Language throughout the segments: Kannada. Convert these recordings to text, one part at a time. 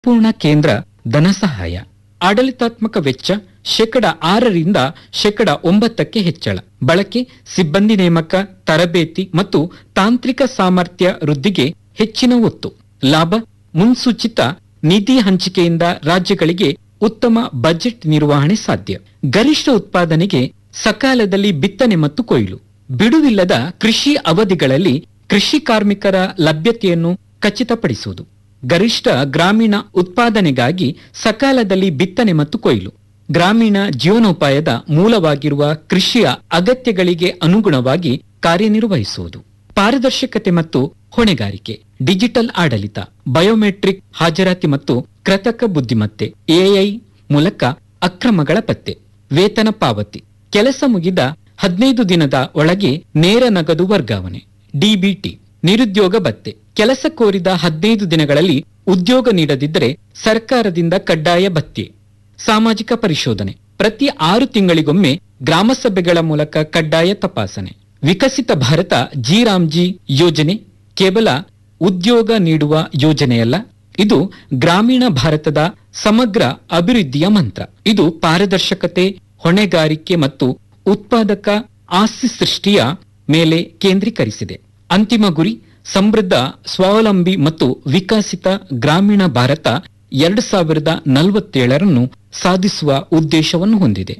ಪೂರ್ಣ ಕೇಂದ್ರ ಧನಸಹಾಯ ಆಡಳಿತಾತ್ಮಕ ವೆಚ್ಚ ಶೇಕಡ ಆರರಿಂದ ಶೇಕಡ ಒಂಬತ್ತಕ್ಕೆ ಹೆಚ್ಚಳ ಬಳಕೆ ಸಿಬ್ಬಂದಿ ನೇಮಕ ತರಬೇತಿ ಮತ್ತು ತಾಂತ್ರಿಕ ಸಾಮರ್ಥ್ಯ ವೃದ್ಧಿಗೆ ಹೆಚ್ಚಿನ ಒತ್ತು ಲಾಭ ಮುನ್ಸೂಚಿತ ನಿಧಿ ಹಂಚಿಕೆಯಿಂದ ರಾಜ್ಯಗಳಿಗೆ ಉತ್ತಮ ಬಜೆಟ್ ನಿರ್ವಹಣೆ ಸಾಧ್ಯ ಗರಿಷ್ಠ ಉತ್ಪಾದನೆಗೆ ಸಕಾಲದಲ್ಲಿ ಬಿತ್ತನೆ ಮತ್ತು ಕೊಯ್ಲು ಬಿಡುವಿಲ್ಲದ ಕೃಷಿ ಅವಧಿಗಳಲ್ಲಿ ಕೃಷಿ ಕಾರ್ಮಿಕರ ಲಭ್ಯತೆಯನ್ನು ಖಚಿತಪಡಿಸುವುದು ಗರಿಷ್ಠ ಗ್ರಾಮೀಣ ಉತ್ಪಾದನೆಗಾಗಿ ಸಕಾಲದಲ್ಲಿ ಬಿತ್ತನೆ ಮತ್ತು ಕೊಯ್ಲು ಗ್ರಾಮೀಣ ಜೀವನೋಪಾಯದ ಮೂಲವಾಗಿರುವ ಕೃಷಿಯ ಅಗತ್ಯಗಳಿಗೆ ಅನುಗುಣವಾಗಿ ಕಾರ್ಯನಿರ್ವಹಿಸುವುದು ಪಾರದರ್ಶಕತೆ ಮತ್ತು ಹೊಣೆಗಾರಿಕೆ ಡಿಜಿಟಲ್ ಆಡಳಿತ ಬಯೋಮೆಟ್ರಿಕ್ ಹಾಜರಾತಿ ಮತ್ತು ಕೃತಕ ಬುದ್ಧಿಮತ್ತೆ ಎಐ ಮೂಲಕ ಅಕ್ರಮಗಳ ಪತ್ತೆ ವೇತನ ಪಾವತಿ ಕೆಲಸ ಮುಗಿದ ಹದಿನೈದು ದಿನದ ಒಳಗೆ ನೇರ ನಗದು ವರ್ಗಾವಣೆ ಡಿಬಿಟಿ ನಿರುದ್ಯೋಗ ಭತ್ಯೆ ಕೆಲಸ ಕೋರಿದ ಹದಿನೈದು ದಿನಗಳಲ್ಲಿ ಉದ್ಯೋಗ ನೀಡದಿದ್ದರೆ ಸರ್ಕಾರದಿಂದ ಕಡ್ಡಾಯ ಭತ್ಯೆ ಸಾಮಾಜಿಕ ಪರಿಶೋಧನೆ ಪ್ರತಿ ಆರು ತಿಂಗಳಿಗೊಮ್ಮೆ ಗ್ರಾಮಸಭೆಗಳ ಮೂಲಕ ಕಡ್ಡಾಯ ತಪಾಸಣೆ ವಿಕಸಿತ ಭಾರತ ಜಿ ರಾಮ್ಜಿ ಯೋಜನೆ ಕೇವಲ ಉದ್ಯೋಗ ನೀಡುವ ಯೋಜನೆಯಲ್ಲ ಇದು ಗ್ರಾಮೀಣ ಭಾರತದ ಸಮಗ್ರ ಅಭಿವೃದ್ಧಿಯ ಮಂತ್ರ ಇದು ಪಾರದರ್ಶಕತೆ ಹೊಣೆಗಾರಿಕೆ ಮತ್ತು ಉತ್ಪಾದಕ ಆಸ್ತಿ ಸೃಷ್ಟಿಯ ಮೇಲೆ ಕೇಂದ್ರೀಕರಿಸಿದೆ ಅಂತಿಮ ಗುರಿ ಸಮೃದ್ಧ ಸ್ವಾವಲಂಬಿ ಮತ್ತು ವಿಕಸಿತ ಗ್ರಾಮೀಣ ಭಾರತ ಎರಡು ಸಾವಿರದ ನಲವತ್ತೇಳರನ್ನು ಸಾಧಿಸುವ ಉದ್ದೇಶವನ್ನು ಹೊಂದಿದೆ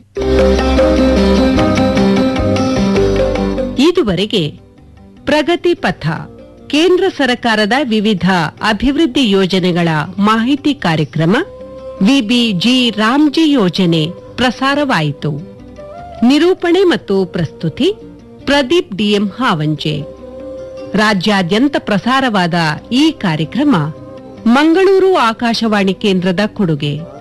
ಇದುವರೆಗೆ ಪ್ರಗತಿ ಪಥ ಕೇಂದ್ರ ಸರ್ಕಾರದ ವಿವಿಧ ಅಭಿವೃದ್ಧಿ ಯೋಜನೆಗಳ ಮಾಹಿತಿ ಕಾರ್ಯಕ್ರಮ ವಿಬಿಜಿ ರಾಮ್ಜಿ ಯೋಜನೆ ಪ್ರಸಾರವಾಯಿತು ನಿರೂಪಣೆ ಮತ್ತು ಪ್ರಸ್ತುತಿ ಪ್ರದೀಪ್ ಡಿಎಂ ಹಾವಂಜೆ ರಾಜ್ಯಾದ್ಯಂತ ಪ್ರಸಾರವಾದ ಈ ಕಾರ್ಯಕ್ರಮ ಮಂಗಳೂರು ಆಕಾಶವಾಣಿ ಕೇಂದ್ರದ ಕೊಡುಗೆ